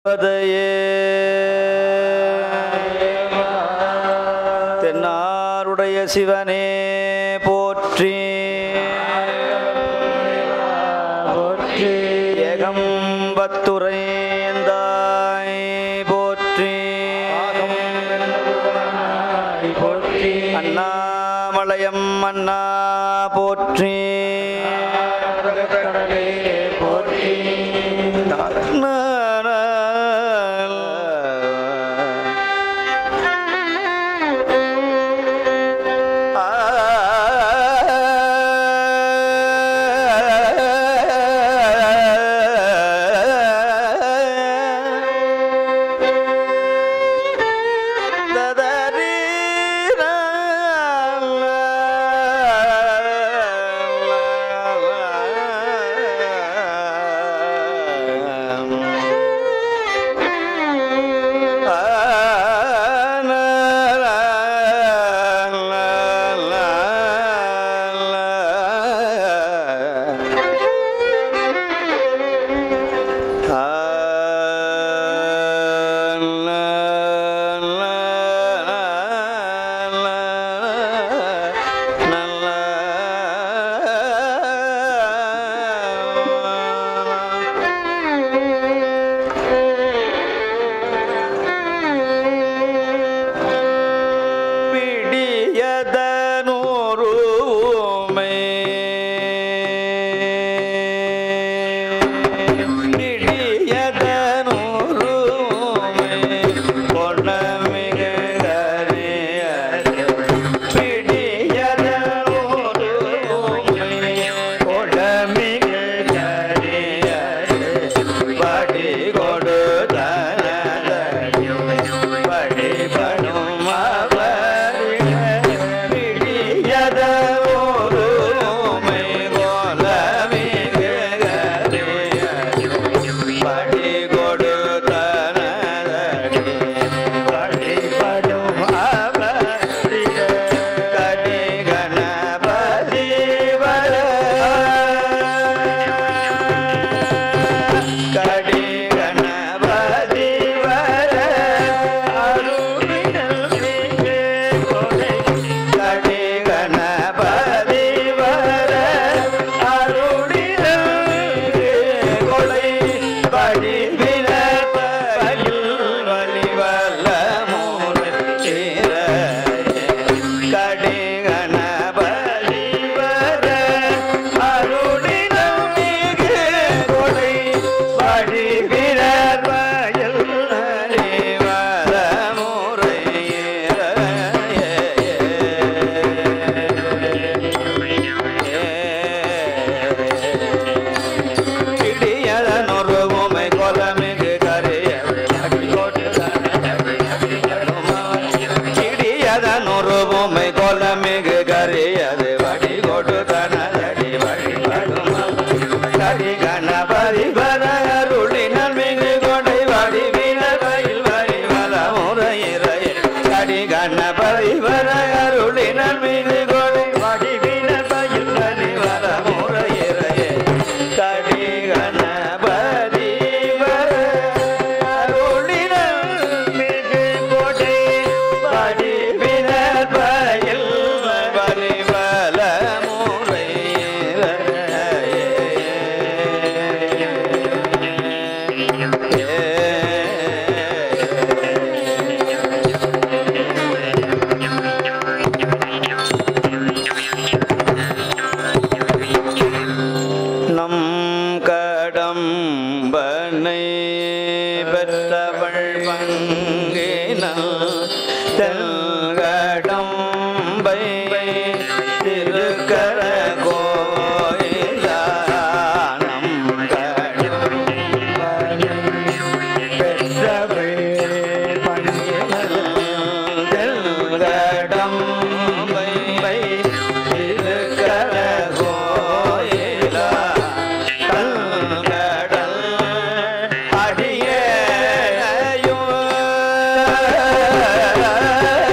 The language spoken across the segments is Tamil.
பதையே தென்னாருடைய சிவனே போற்றி போற்றி ஏகம்பத்துரைந்தாய் போற்றி போற்றி அண்ணாமலையம் அண்ணா போற்றி போற்றி பிடியதனூருமை பிடியதனூருமை பொன்னமிக பிடியதனூருமை பொன்னமிக படி கொடு படி படும் பிடியத ஒருமை போல படி கொடு படி படும் கடி கணபதி வர கடி கணபதி வர அருளினே கொடை கடி கணபதி வர அருளினே கொடை படி வினப்பயில் வலிவல்ல மூலை சீர கடி கணபதி வர அருளினம் மிகு கொடை படி விரற்பயில் அறிவர இடியதனொருவுமை கொலமிகு கரையது இடியதனொருவுமை கொலமிகு கரையது வடி கொடு தனதடி வழி கடி கணபதி வர அருளினல் மிகு கொடை வடி வினகையில் வரி வர முறையிறைய கடி கணபதி வர அருளினல் மிகு கொடை வடி வினகையில் வரி வர முறையிறைய கடி கணபதி வர அருளினல் மிகு கொடை வடி வினகையில் வரி வர நம் கடம்பனை பெற்றவள் பங்கினல் தெல்கடம்பை திருக்கர கோயிலா நம் கடம்பனை பெற்றவள் பங்கினல் தெல்கடம்பை திருக்கர கோயிலா கல்கடல் அடியேயோ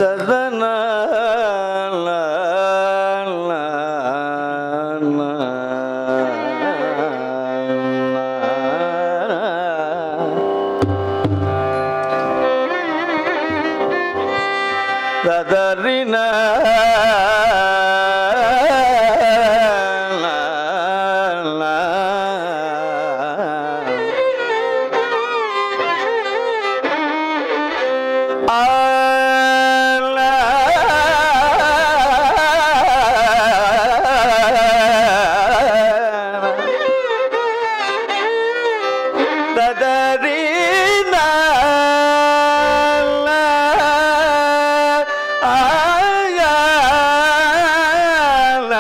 ததன ததறின ததறின ஆய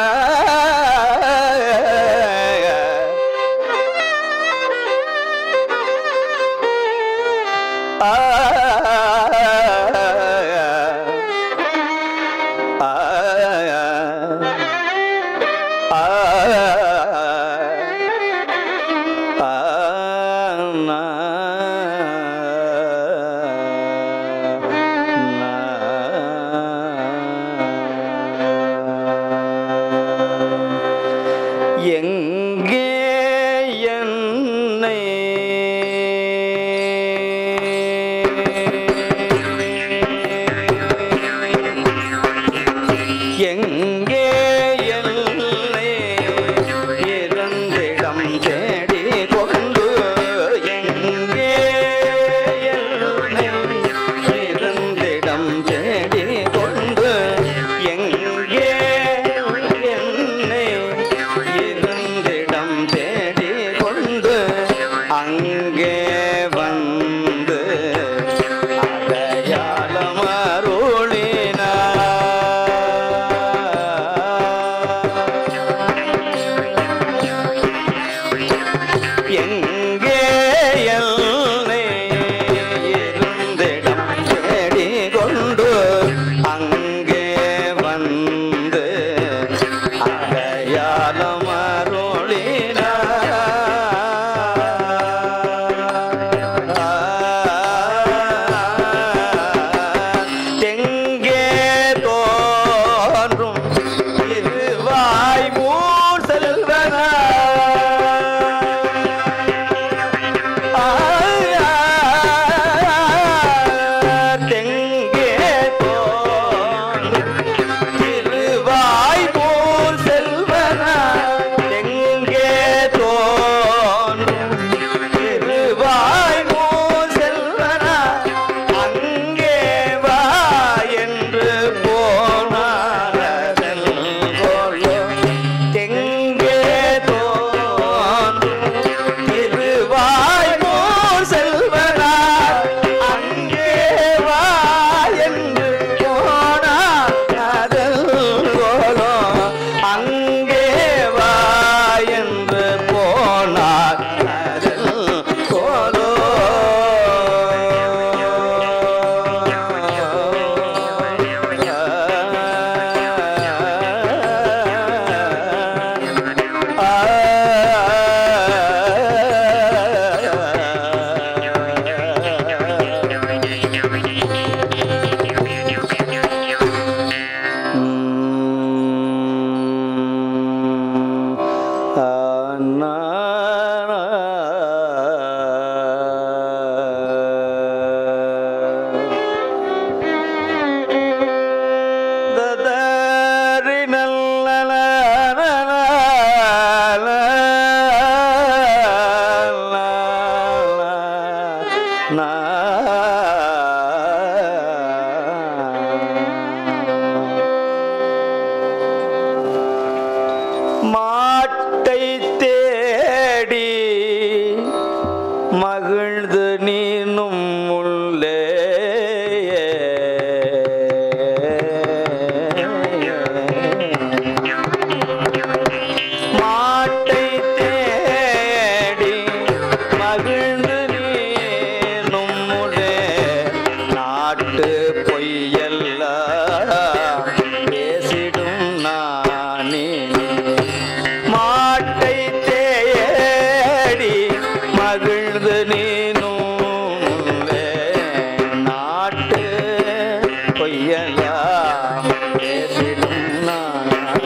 எல்லாம் பேசிடும் நான்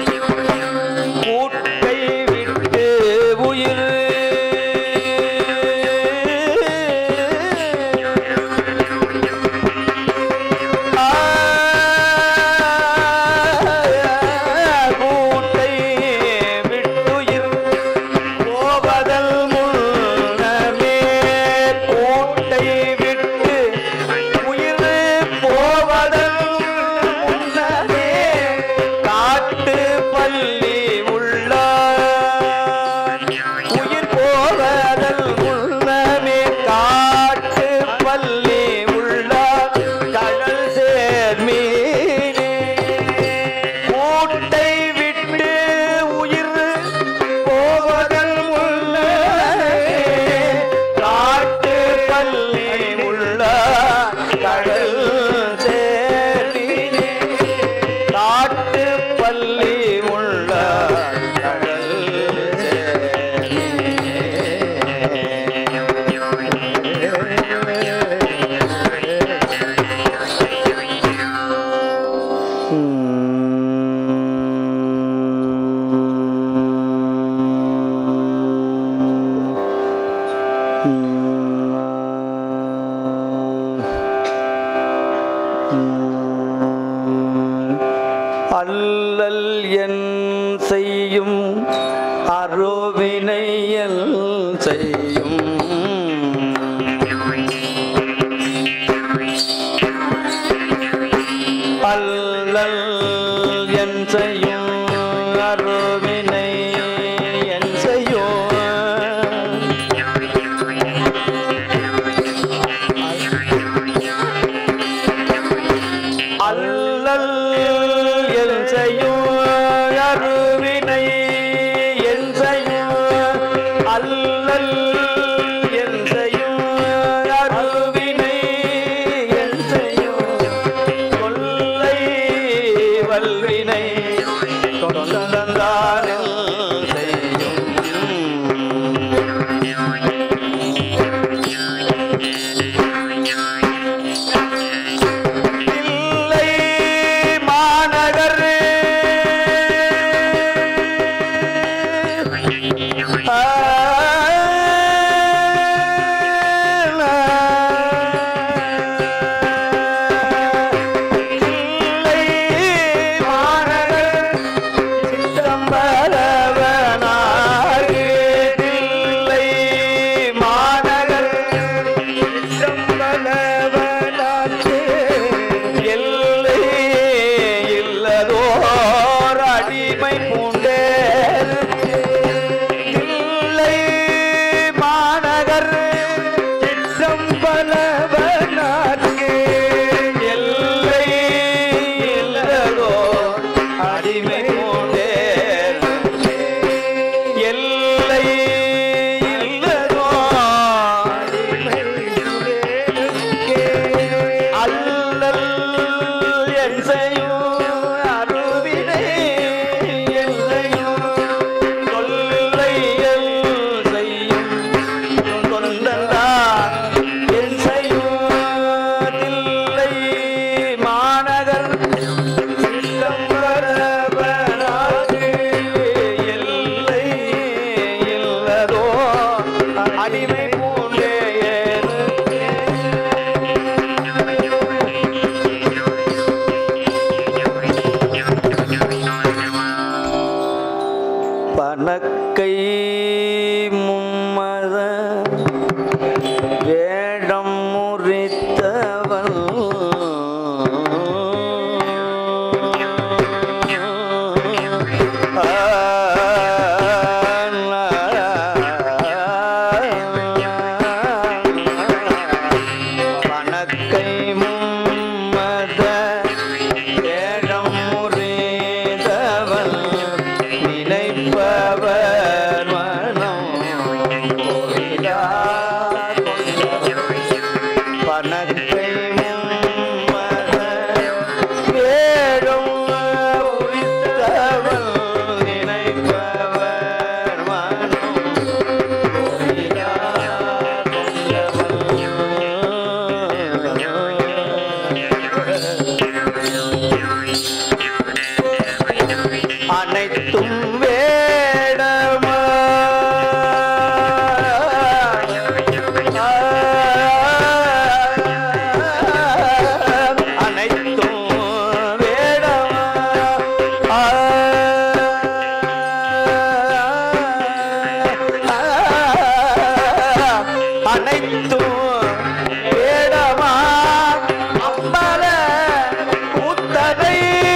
கூட்டை விட்டு உயிர் கூட்டை விட்டுயிர் போவதல் முன்னமே கூட்டை விட்டு உயிர் போவதல் முன்னமே காட்டு பள்ளி உள்ள உயிர் போவதல் முன்னமே காட்டு பள்ளி உள்ள கடல் சேர்மீனே கூட்டை விட்டு உயிர் போவதல் முன்னமே காட்டு பள்ளி உள்ள கடல் சேர்மீனே காட்டு பள்ளி உள்ள கடல் அல்லல் என் செய்யும் அருவினையல் செய்யும் அல்லல் என் செய்யும் அருவினை என் செய்யும் அல்லல் என் செய்யும் அருவினை என் செய்யும் அல்லல் என் செய்யும் அருவினை என் செய்யும் கொல்லை வல்வினை தொண்டந்தாரில் செய்யும் இல்லை மாநகர் இல்லை மாநகர் சிற்றம்பலவனாறு தில்லை மாநகர் சிற்றம்பலவனாற்று எல்லை இல்லதோர் அடிமை பூண்டேர் தில்லை மாநகர் சிற்றம்பலவனாற்று எல்லை இல்லதோர் அடிமை பூண்டேர் எல்லை இல்லதோ அல்லல் என் செய்யும் அருவினை என் செய்யும் தொல்லையல் செய்யும் தொண்டந்தான் என் செய்யும் தில்லை மாநகர் சிதம்பரவனாது எல்லை இல்லதோ அடிமை பூண்டே பணக்கை மும்மத வேடம் முறித்தவன் பணக்கை மும்மத வேடம் முறிதவன் நினைப்பவர் மனம் கோயிலார் பணக்கை மும்மத வேடம் முறித்தவன் நினைப்பவர் மனம் கோயிலார் கொண்டவன் அனைத்தும் வேடமா அனைத்தும் வேடமா அனைத்தும் வேடமா அம்பல உத்தரை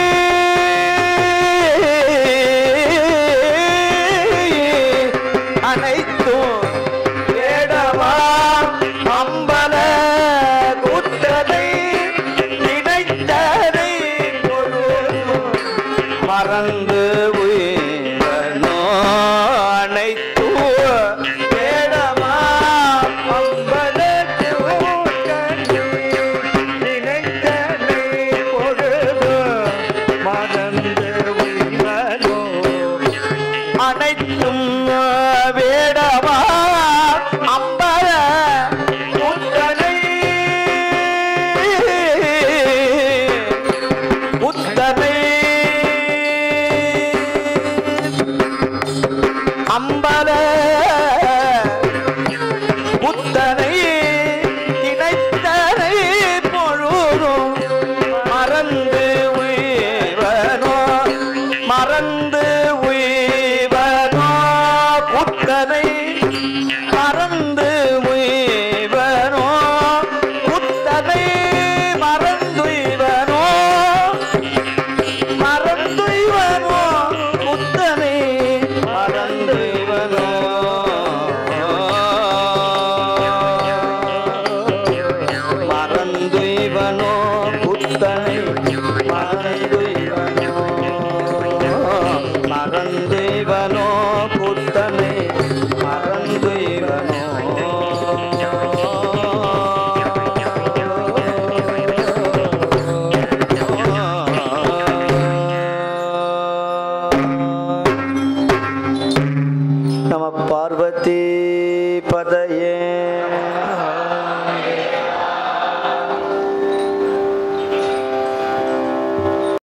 அனைத்தும் வேடமா அம்பல கூத்தனை நினைத்ததை முழுதும் மறந்து உயிரனோ அனைத்து வேடமா அம்பல கூத்தனை நினைத்ததை பொழுதும் மறந்து உயிரனோ அனைத்தும் வேடமா அம்பல உத்தனை உத்தனை அம்பல புத்தனை நினைத்தனை பொழுதும் மறந்து உய்வனோ மறந்து உய்வனோ புத்தனை மறந்து உய்வனோ புத்தனை மறந்துய்வனோ மறந்துய்வனோ புத்தனை மறந்துய்வனோ மறந்துய்வனோ புத்தனை மறந்துய்வனோ மறந்துய்வனோ புத்தனை மறந்துய்வனோ நம பார்வதி பதய